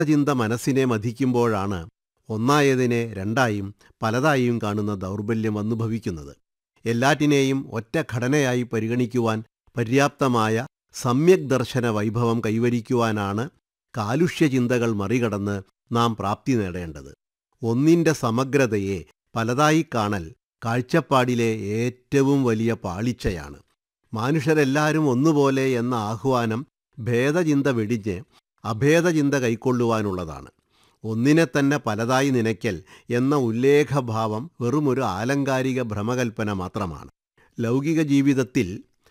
ചിന്ത മനസ്സിനെ മഥിക്കുമ്പോഴാണ് ഒന്നായതിനെ രണ്ടായും പലതായും കാണുന്ന ദൗർബല്യം വന്നു ഭവിക്കുന്നത് എല്ലാറ്റിനെയും ഒറ്റ ഘടനയായി പരിഗണിക്കുവാൻ പര്യാപ്തമായ സമ്യക് ദർശന വൈഭവം കൈവരിക്കുവാനാണ് കാലുഷ്യചിന്തകൾ മറികടന്ന് നാം പ്രാപ്തി നേടേണ്ടത് ഒന്നിൻ്റെ സമഗ്രതയെ പലതായി കാണൽ കാഴ്ചപ്പാടിലെ ഏറ്റവും വലിയ പാളിച്ചയാണ് മനുഷ്യരെല്ലാവരും ഒന്നുപോലെ എന്ന ആഹ്വാനം ഭേദചിന്ത വെടിഞ്ഞ് അഭേദചിന്ത കൈക്കൊള്ളുവാനുള്ളതാണ് ഒന്നിനെ തന്നെ പലതായി നനയ്ക്കൽ എന്ന ഉല്ലേഖഭാവം വെറുമൊരു ആലങ്കാരിക ഭ്രമകൽപ്പന മാത്രമാണ് ലൗകിക ജീവിതത്തിൽ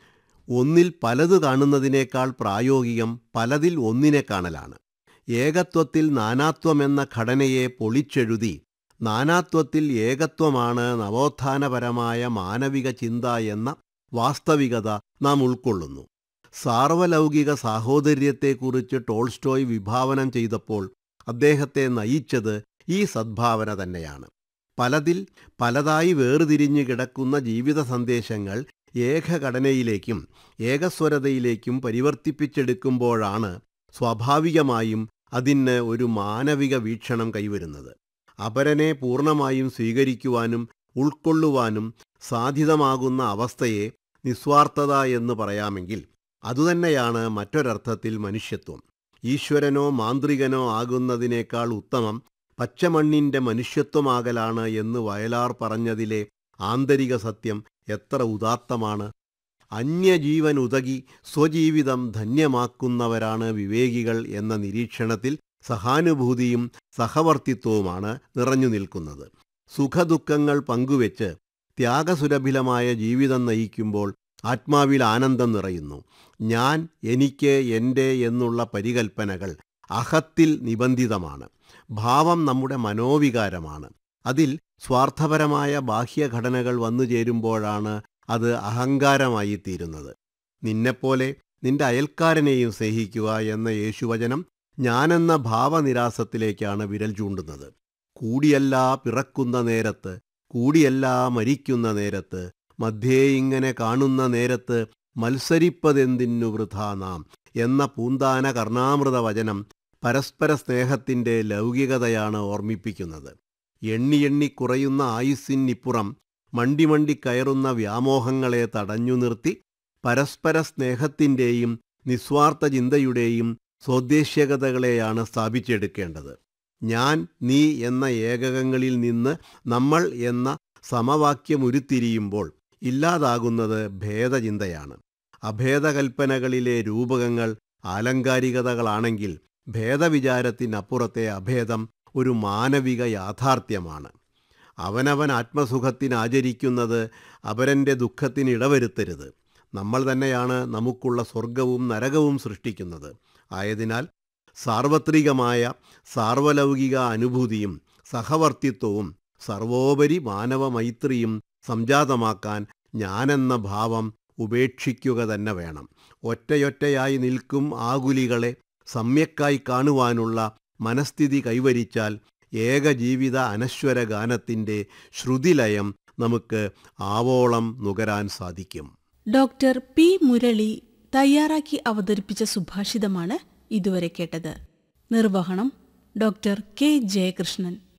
ഒന്നിൽ പലത് കാണുന്നതിനേക്കാൾ പ്രായോഗികം പലതിൽ ഒന്നിനെ കാണലാണ് ഏകത്വത്തിൽ നാനാത്വമെന്ന ഘടനയെ പൊളിച്ചെഴുതി നാനാത്വത്തിൽ ഏകത്വമാണ് നവോത്ഥാനപരമായ മാനവിക ചിന്ത എന്ന വാസ്തവികത നാം ഉൾക്കൊള്ളുന്നു സാർവലൗകിക സാഹോദര്യത്തെക്കുറിച്ച് ടോൾസ്റ്റോയ് വിഭാവനം ചെയ്തപ്പോൾ അദ്ദേഹത്തെ നയിച്ചത് ഈ സദ്ഭാവന തന്നെയാണ് പലതിൽ പലതായി വേർതിരിഞ്ഞു കിടക്കുന്ന ജീവിത സന്ദേശങ്ങൾ ഏകഘടനയിലേക്കും ഏകസ്വരതയിലേക്കും പരിവർത്തിപ്പിച്ചെടുക്കുമ്പോഴാണ് സ്വാഭാവികമായും അതിന് ഒരു മാനവിക വീക്ഷണം കൈവരുന്നത് അപരനെ പൂർണ്ണമായും സ്വീകരിക്കുവാനും ഉൾക്കൊള്ളുവാനും സാധ്യതമാകുന്ന അവസ്ഥയെ നിസ്വാർത്ഥത എന്ന് പറയാമെങ്കിൽ അതുതന്നെയാണ് മറ്റൊരർത്ഥത്തിൽ മനുഷ്യത്വം ഈശ്വരനോ മാന്ത്രികനോ ആകുന്നതിനേക്കാൾ ഉത്തമം പച്ചമണ്ണിൻ്റെ മനുഷ്യത്വമാകലാണ് എന്ന് വയലാർ പറഞ്ഞതിലെ ആന്തരിക സത്യം എത്ര ഉദാത്തമാണ് അന്യജീവൻ ഉതകി സ്വജീവിതം ധന്യമാക്കുന്നവരാണ് വിവേകികൾ എന്ന നിരീക്ഷണത്തിൽ സഹാനുഭൂതിയും സഹവർത്തിത്വവുമാണ് നിറഞ്ഞു നിൽക്കുന്നത് സുഖദുഃഖങ്ങൾ പങ്കുവെച്ച് ത്യാഗസുരഭിലമായ ജീവിതം നയിക്കുമ്പോൾ ആത്മാവിൽ ആനന്ദം നിറയുന്നു ഞാൻ എനിക്ക് എൻ്റെ എന്നുള്ള പരികൽപ്പനകൾ അഹത്തിൽ നിബന്ധിതമാണ് ഭാവം നമ്മുടെ മനോവികാരമാണ് അതിൽ സ്വാർത്ഥപരമായ ബാഹ്യഘടനകൾ വന്നു ചേരുമ്പോഴാണ് അത് അഹങ്കാരമായി തീരുന്നത് നിന്നെപ്പോലെ നിന്റെ അയൽക്കാരനെയും സ്നേഹിക്കുക എന്ന യേശുവചനം ഞാനെന്ന ഭാവനിരാസത്തിലേക്കാണ് വിരൽ ചൂണ്ടുന്നത് കൂടിയല്ല പിറക്കുന്ന നേരത്ത് കൂടിയല്ല മരിക്കുന്ന നേരത്ത് മധ്യേ ഇങ്ങനെ കാണുന്ന നേരത്ത് മത്സരിപ്പതെന്തിനു വൃഥ നാം എന്ന പൂന്താന കർണാമൃത വചനം പരസ്പര സ്നേഹത്തിൻ്റെ ലൗകികതയാണ് ഓർമ്മിപ്പിക്കുന്നത് എണ്ണി എണ്ണി കുറയുന്ന ആയുസ്സിനിപ്പുറം മണ്ടി മണ്ടി കയറുന്ന വ്യാമോഹങ്ങളെ തടഞ്ഞു നിർത്തി പരസ്പര സ്നേഹത്തിൻ്റെയും നിസ്വാർത്ഥ ചിന്തയുടെയും സ്വദ്ദേശ്യകതകളെയാണ് സ്ഥാപിച്ചെടുക്കേണ്ടത് ഞാൻ നീ എന്ന ഏകകങ്ങളിൽ നിന്ന് നമ്മൾ എന്ന സമവാക്യമുരുത്തിരിയുമ്പോൾ ഇല്ലാതാകുന്നത് ഭേദചിന്തയാണ് അഭേദകൽപ്പനകളിലെ രൂപകങ്ങൾ ആലങ്കാരികതകളാണെങ്കിൽ ഭേദവിചാരത്തിനപ്പുറത്തെ അഭേദം ഒരു മാനവിക യാഥാർത്ഥ്യമാണ് അവനവൻ ആത്മസുഖത്തിനാചരിക്കുന്നത് അപരൻ്റെ ദുഃഖത്തിന് ഇടവരുത്തരുത് നമ്മൾ തന്നെയാണ് നമുക്കുള്ള സ്വർഗവും നരകവും സൃഷ്ടിക്കുന്നത് ആയതിനാൽ സാർവത്രികമായ സാർവലൗകിക അനുഭൂതിയും സഹവർത്തിത്വവും സർവോപരി മാനവമൈത്രിയും സംജാതമാക്കാൻ ഞാനെന്ന ഭാവം ഉപേക്ഷിക്കുക തന്നെ വേണം ഒറ്റയൊറ്റയായി നിൽക്കും ആകുലികളെ സമ്യക്കായി കാണുവാനുള്ള മനസ്ഥിതി കൈവരിച്ചാൽ ഏകജീവിത അനശ്വര ഗാനത്തിൻ്റെ ശ്രുതിലയം നമുക്ക് ആവോളം നുകരാൻ സാധിക്കും ഡോക്ടർ പി മുരളി തയ്യാറാക്കി അവതരിപ്പിച്ച സുഭാഷിതമാണ് ഇതുവരെ കേട്ടത് നിർവഹണം ഡോക്ടർ കെ ജയകൃഷ്ണൻ